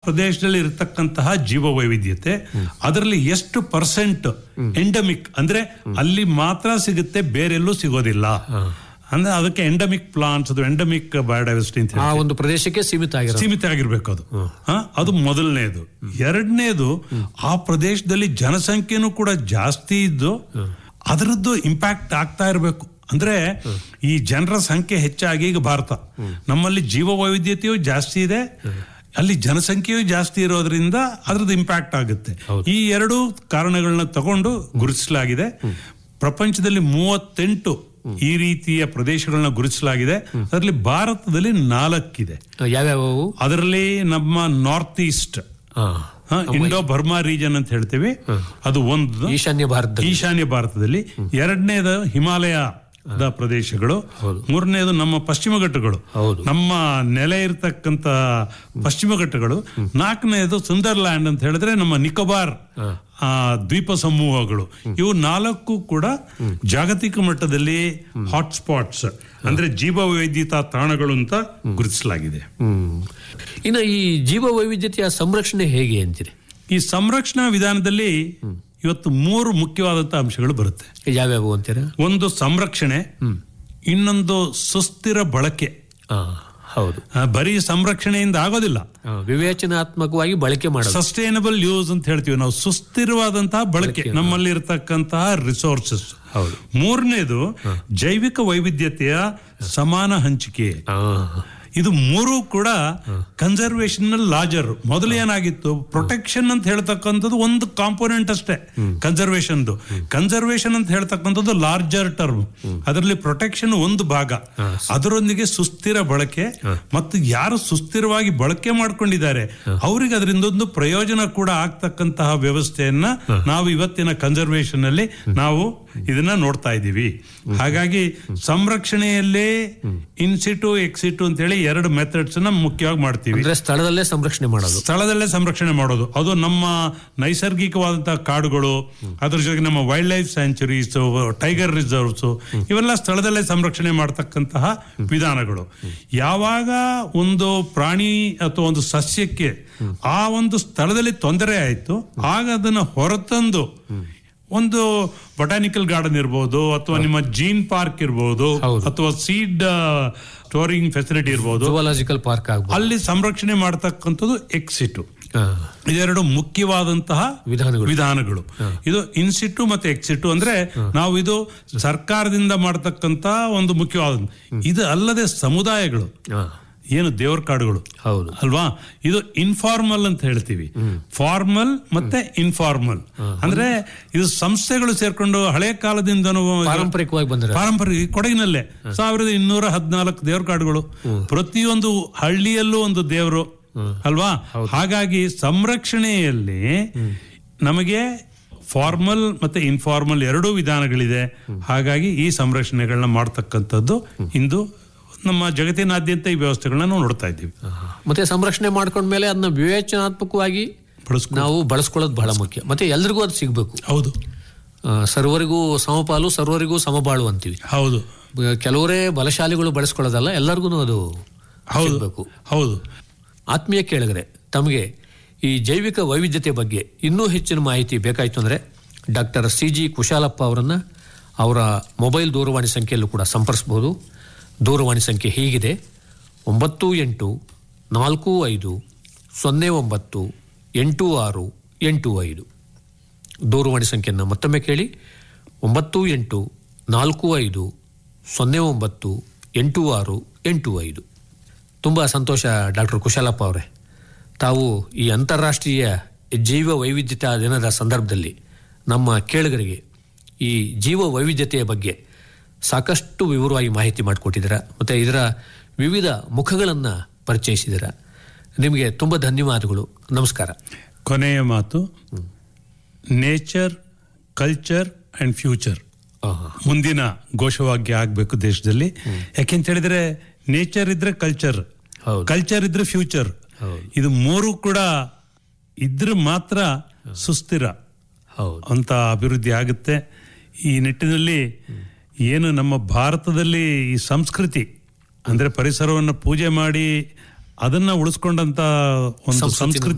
ಪ್ರದೇಶದಲ್ಲಿ ಇರತಕ್ಕಂತಹ ಜೀವ ವೈವಿಧ್ಯತೆ ಅದರಲ್ಲಿ ಎಷ್ಟು ಪರ್ಸೆಂಟ್ ಎಂಡಮಿಕ್ ಅಂದ್ರೆ ಅಲ್ಲಿ ಮಾತ್ರ ಸಿಗುತ್ತೆ ಬೇರೆಲ್ಲೂ ಸಿಗೋದಿಲ್ಲ ಅಂದ್ರೆ ಅದಕ್ಕೆ ಎಂಡಮಿಕ್ ಪ್ಲಾಂಟ್ಸ್ ಅದು ಎಂಡಮಿಕ್ ಬಯೋಡೈವರ್ಸಿಟಿ ಅಂತ ಆ ಹೇಳ್ತೀವಿ. ಒಂದು ಪ್ರದೇಶಕ್ಕೆ ಸೀಮಿತ ಆಗಿರೋದು ಸೀಮಿತ ಆಗಿರ್ಬೇಕು ಅದು ಹ? ಅದು ಮೊದಲನೇದು ಎರಡನೇದು ಆ ಪ್ರದೇಶದಲ್ಲಿ ಜನಸಂಖ್ಯೆನೂ ಕೂಡ ಜಾಸ್ತಿ ಇದ್ದು ಅದರದ್ದು ಇಂಪ್ಯಾಕ್ಟ್ ಆಗ್ತಾ ಇರಬೇಕು ಅಂದ್ರೆ ಈ ಜನರ ಸಂಖ್ಯೆ ಹೆಚ್ಚಾಗಿ ಈಗ ಭಾರತ ನಮ್ಮಲ್ಲಿ ಜೀವ ವೈವಿಧ್ಯತೆಯು ಜಾಸ್ತಿ ಇದೆ ಅಲ್ಲಿ ಜನಸಂಖ್ಯೆಯು ಜಾಸ್ತಿ ಇರೋದ್ರಿಂದ ಅದ್ರದ್ದು ಇಂಪ್ಯಾಕ್ಟ್ ಆಗುತ್ತೆ ಈ ಎರಡು ಕಾರಣಗಳನ್ನ ತಗೊಂಡು ಗುರುತಿಸಲಾಗಿದೆ ಪ್ರಪಂಚದಲ್ಲಿ ಮೂವತ್ತೆಂಟು ಈ ರೀತಿಯ ಪ್ರದೇಶಗಳನ್ನ ಗುರುತಿಸಲಾಗಿದೆ ಅದರಲ್ಲಿ ಭಾರತದಲ್ಲಿ ನಾಲ್ಕಿದೆ ಯಾವ್ಯಾವು ಅದರಲ್ಲಿ ನಮ್ಮ north east Indo Burma region ಅಂತ ಹೇಳ್ತೀವಿ ಅದು ಒಂದು ಈಶಾನ್ಯ ಭಾರತದಲ್ಲಿ ಈಶಾನ್ಯ ಭಾರತದಲ್ಲಿ ಎರಡನೇದು ಹಿಮಾಲಯದ ಪ್ರದೇಶಗಳು ಮೂರನೇದು ನಮ್ಮ ಪಶ್ಚಿಮ ಘಟ್ಟಗಳು ಹೌದು. ನಮ್ಮ ನೆಲೆ ಇರತಕ್ಕಂತ ಪಶ್ಚಿಮ ಘಟ್ಟಗಳು ನಾಲ್ಕನೇದು ಸುಂದರ್ಲ್ಯಾಂಡ್ ಅಂತ ಹೇಳಿದ್ರೆ ನಮ್ಮ ನಿಕೋಬಾರ್ ಆ, ದ್ವೀಪ ಸಮೂಹಗಳು ಇವು ನಾಲ್ಕು ಕೂಡ ಜಾಗತಿಕ ಮಟ್ಟದಲ್ಲಿ ಹಾಟ್ಸ್ಪಾಟ್ಸ್ ಅಂದ್ರೆ ಜೀವ ವೈದ್ಯತಾ ತಾಣಗಳು ಅಂತ ಗುರುತಿಸಲಾಗಿದೆ ಹ್ಮ್ ಇನ್ನು ಈ ಜೀವ ವೈವಿಧ್ಯತೆಯ ಸಂರಕ್ಷಣೆ ಹೇಗೆ ಅಂತೀರಿ ಈ ಸಂರಕ್ಷಣಾ ವಿಧಾನದಲ್ಲಿ ಇವತ್ತು ಮೂರು ಮುಖ್ಯವಾದಂತ ಅಂಶಗಳು ಬರುತ್ತೆ ಯಾವ್ಯಾವು ಅಂತೀರಾ ಒಂದು ಸಂರಕ್ಷಣೆ ಇನ್ನೊಂದು ಸುಸ್ಥಿರ ಬಳಕೆ ಆ, ಹೌದು ಆ, ಬರೀ ಸಂರಕ್ಷಣೆಯಿಂದ ಆಗೋದಿಲ್ಲ ಆ, ವಿವೇಚನಾತ್ಮಕವಾಗಿ ಬಳಕೆ ಮಾಡೋದು ಸಸ್ಟೈನಬಲ್ ಯೂಸ್ ಅಂತ ಹೇಳ್ತೀವಿ ನಾವು ಸುಸ್ಥಿರವಾದಂತಹ ಬಳಕೆ ನಮ್ಮಲ್ಲಿ ಇರತಕ್ಕಂತಹ ರಿಸೋರ್ಸಸ್ ಹೌದು ಮೂರನೇದು ಜೈವಿಕ ವೈವಿಧ್ಯತೆಯ ಸಮಾನ ಹಂಚಿಕೆ ಆ, ಇದು ಮೂರು ಕೂಡ ಕನ್ಸರ್ವೇಷನ್ ಲಾಜರ್ ಮೊದಲು ಏನಾಗಿತ್ತು ಪ್ರೊಟೆಕ್ಷನ್ ಅಂತ ಹೇಳ್ತಕ್ಕಂಥದ್ದು ಒಂದು ಕಾಂಪೋನೆಂಟ್ ಅಷ್ಟೇ ಕನ್ಸರ್ವೇಷನ್ ಕನ್ಸರ್ವೇಷನ್ ಅಂತ ಹೇಳ್ತಕ್ಕಂಥದ್ದು ಲಾರ್ಜರ್ ಟರ್ಮ್ ಅದರಲ್ಲಿ ಪ್ರೊಟೆಕ್ಷನ್ ಒಂದು ಭಾಗ ಅದರೊಂದಿಗೆ ಸುಸ್ಥಿರ ಬಳಕೆ ಮತ್ತು ಯಾರು ಸುಸ್ಥಿರವಾಗಿ ಬಳಕೆ ಮಾಡ್ಕೊಂಡಿದ್ದಾರೆ ಅವರಿಗೆ ಅದರಿಂದ ಒಂದು ಪ್ರಯೋಜನ ಕೂಡ ಆಗ್ತಕ್ಕಂತಹ ವ್ಯವಸ್ಥೆಯನ್ನ ನಾವು ಇವತ್ತಿನ ಕನ್ಸರ್ವೇಷನ್ ಅಲ್ಲಿ ನಾವು ಇದನ್ನ ನೋಡ್ತಾ ಇದ್ದೀವಿ ಹಾಗಾಗಿ ಸಂರಕ್ಷಣೆಯಲ್ಲೇ ಇನ್ಸಿಟು ಎಕ್ಸಿಟು ಅಂತ ಹೇಳಿ ಎರಡು ಮೆಥಡ್ಸ್ ನ ಮುಖ್ಯವಾಗಿ ಮಾಡ್ತೀವಿ ಅಂದ್ರೆ ಸ್ಥಳದಲ್ಲೇ ಸಂರಕ್ಷಣೆ ಮಾಡೋದು ಸ್ಥಳದಲ್ಲೇ ಸಂರಕ್ಷಣೆ ಮಾಡೋದು ಅದು ನಮ್ಮ ನೈಸರ್ಗಿಕವಾದಂತಹ ಕಾಡುಗಳು ಅದ್ರ ಜೊತೆಗೆ ನಮ್ಮ wildlife sanctuaries tiger reserves ಇವೆಲ್ಲ ಸ್ಥಳದಲ್ಲೇ ಸಂರಕ್ಷಣೆ ಮಾಡತಕ್ಕಂತಹ ವಿಧಾನಗಳು ಯಾವಾಗ ಒಂದು ಪ್ರಾಣಿ ಅಥವಾ ಒಂದು ಸಸ್ಯಕ್ಕೆ ಆ ಒಂದು ಸ್ಥಳದಲ್ಲಿ ತೊಂದರೆ ಆಯಿತು ಆಗ ಅದನ್ನ ಹೊರತಂದು ಒಂದು ಬೊಟಾನಿಕಲ್ ಗಾರ್ಡನ್ ಇರ್ಬೋದು ಅಥವಾ ನಿಮ್ಮ ಜೀನ್ ಪಾರ್ಕ್ ಇರ್ಬೋದು ಹೌದು. ಅಥವಾ ಸೀಡ್ ಸ್ಟೋರಿಂಗ್ ಫೆಸಿಲಿಟಿ ಇರ್ಬೋದು ಜುವಾಲಜಿಕಲ್ ಪಾರ್ಕ್ ಆಗ್ಬೋದು ಅಲ್ಲಿ ಸಂರಕ್ಷಣೆ ಮಾಡತಕ್ಕಂಥದ್ದು ಎಕ್ಸಿಟು ಆ, ಇದೆರಡು ಮುಖ್ಯವಾದಂತಹ ವಿಧಾನಗಳು ವಿಧಾನಗಳು ಇದು ಇನ್ಸಿಟು ಮತ್ತೆ ಎಕ್ಸಿಟು ಅಂದ್ರೆ ನಾವು ಇದು ಸರ್ಕಾರದಿಂದ ಮಾಡತಕ್ಕಂತ ಒಂದು ಮುಖ್ಯವಾದ ಇದು ಅಲ್ಲದೆ ಸಮುದಾಯಗಳು ಆ, ಏನು ದೇವರ ಕಾಡುಗಳು ಹೌದು ಅಲ್ವಾ ಇದು ಇನ್ಫಾರ್ಮಲ್ ಅಂತ ಹೇಳ್ತೀವಿ ಫಾರ್ಮಲ್ ಮತ್ತೆ ಇನ್ಫಾರ್ಮಲ್ ಅಂದ್ರೆ ಇದು ಸಂಸ್ಥೆಗಳು ಸೇರ್ಕೊಂಡು ಹಳೆ ಕಾಲದಿಂದನೂ ಪಾರಂಪರಿಕವಾಗಿ ಬಂದ್ರೆ ಪಾರಂಪರಿಕ ಈ ಕೊಡಗಿನಲ್ಲೇ ಸಾವಿರದ ಇನ್ನೂರ ಹದಿನಾಲ್ಕು ದೇವ್ರ ಕಾಡುಗಳು ಪ್ರತಿಯೊಂದು ಹಳ್ಳಿಯಲ್ಲೂ ಒಂದು ದೇವರು ಅಲ್ವಾ ಹಾಗಾಗಿ ಸಂರಕ್ಷಣೆಯಲ್ಲಿ ನಮಗೆ ಫಾರ್ಮಲ್ ಮತ್ತೆ ಇನ್ಫಾರ್ಮಲ್ ಎರಡೂ ವಿಧಾನಗಳಿದೆ ಹಾಗಾಗಿ ಈ ಸಂರಕ್ಷಣೆಗಳನ್ನ ಮಾಡ್ತಕ್ಕಂಥದ್ದು ಇಂದು ನಮ್ಮ ಜಗತ್ತಿನಾದ್ಯಂತ ಈ ವ್ಯವಸ್ಥೆಗಳನ್ನ ನಾವು ನೋಡ್ತಾ ಇದ್ದೀವಿ ಮತ್ತೆ ಸಂರಕ್ಷಣೆ ಮಾಡ್ಕೊಂಡ್ಮೇಲೆ ಅದನ್ನ ವಿವೇಚನಾತ್ಮಕವಾಗಿ ಬಳಸ್ಕೊ ನಾವು ಬಳಸ್ಕೊಳ್ಳೋದು ಬಹಳ ಮುಖ್ಯ ಮತ್ತೆ ಎಲ್ರಿಗೂ ಅದು ಸಿಗ್ಬೇಕು ಹೌದು ಆ, ಸರ್ವರಿಗೂ ಸಮಪಾಲು ಸರ್ವರಿಗೂ ಸಮಬಾಳು ಅಂತೀವಿ ಹೌದು ಬ- ಕೆಲವರೇ ಬಲಶಾಲಿಗಳು ಬಳಸ್ಕೊಳ್ಳೋದಲ್ಲ ಎಲ್ಲರಿಗೂ ಅದು ಹೌದು ಸಿಗ್ಬೇಕು ಹೌದು ಆತ್ಮೀಯ ಕೇಳಿದ್ರೆ ತಮಗೆ ಈ ಜೈವಿಕ ವೈವಿಧ್ಯತೆ ಬಗ್ಗೆ ಇನ್ನೂ ಹೆಚ್ಚಿನ ಮಾಹಿತಿ ಬೇಕಾಯಿತು ಅಂದರೆ ಡಾಕ್ಟರ್ ಸಿ ಜಿ ಕುಶಾಲಪ್ಪ ಅವರನ್ನು ಅವರ ಮೊಬೈಲ್ ದೂರವಾಣಿ ಸಂಖ್ಯೆಯಲ್ಲೂ ಕೂಡ ಸಂಪರ್ಸ್ಬೋದು ದೂರವಾಣಿ ಸಂಖ್ಯೆ ಹೀಗಿದೆ ಒಂಬತ್ತು ಎಂಟು ನಾಲ್ಕು ಐದು ಸೊನ್ನೆ ಒಂಬತ್ತು ಎಂಟು ಆರು ಎಂಟು ಐದು ದೂರವಾಣಿ ಸಂಖ್ಯೆಯನ್ನು ಮತ್ತೊಮ್ಮೆ ಕೇಳಿ ಒಂಬತ್ತು ಎಂಟು ನಾಲ್ಕು ಐದು ಸೊನ್ನೆ ಒಂಬತ್ತು ಎಂಟು ಆರು ಎಂಟು ಐದು ತುಂಬ ಸಂತೋಷ ಡಾಕ್ಟರ್ ಕುಶಾಲಪ್ಪ ಅವರೇ ತಾವು ಈ ಅಂತಾರಾಷ್ಟ್ರೀಯ ಜೀವ ವೈವಿಧ್ಯತಾ ದಿನದ ಸಂದರ್ಭದಲ್ಲಿ ನಮ್ಮ ಕೇಳುಗರಿಗೆ ಈ ಜೀವ ವೈವಿಧ್ಯತೆಯ ಬಗ್ಗೆ ಸಾಕಷ್ಟು ವಿವರವಾಗಿ ಮಾಹಿತಿ ಮಾಡಿಕೊಟ್ಟಿದ್ದೀರಾ ಮತ್ತು ಇದರ ವಿವಿಧ ಮುಖಗಳನ್ನು ಪರಿಚಯಿಸಿದ್ದೀರಾ ನಿಮಗೆ ತುಂಬ ಧನ್ಯವಾದಗಳು ನಮಸ್ಕಾರ ಕೊನೆಯ ಮಾತು ನೇಚರ್ ಕಲ್ಚರ್ ಅಂಡ್ ಫ್ಯೂಚರ್ ಆಹಾ. ಮುಂದಿನ ಘೋಷವಾಕ್ಯ ಆಗ್ಬೇಕು ದೇಶದಲ್ಲಿ ಯಾಕೆಂತ ಹೇಳಿದ್ರೆ ನೇಚರ್ ಇದ್ರೆ ಕಲ್ಚರ್ ಹೌದು. ಕಲ್ಚರ್ ಇದ್ರೆ ಫ್ಯೂಚರ್ ಹೌದು. ಇದು ಮೂರು ಕೂಡ ಇದ್ರೆ ಮಾತ್ರ ಸುಸ್ಥಿರ ಹೌದು ಅಂತ ಅಭಿವೃದ್ಧಿ ಆಗುತ್ತೆ ಈ ನಿಟ್ಟಿನಲ್ಲಿ ಏನು ನಮ್ಮ ಭಾರತದಲ್ಲಿ ಈ ಸಂಸ್ಕೃತಿ ಅಂದ್ರೆ ಪರಿಸರವನ್ನು ಪೂಜೆ ಮಾಡಿ ಅದನ್ನ ಉಳಿಸ್ಕೊಂಡಂತ ಒಂದು ಸಂಸ್ಕೃತಿ ಸಂಸ್ಕೃತಿ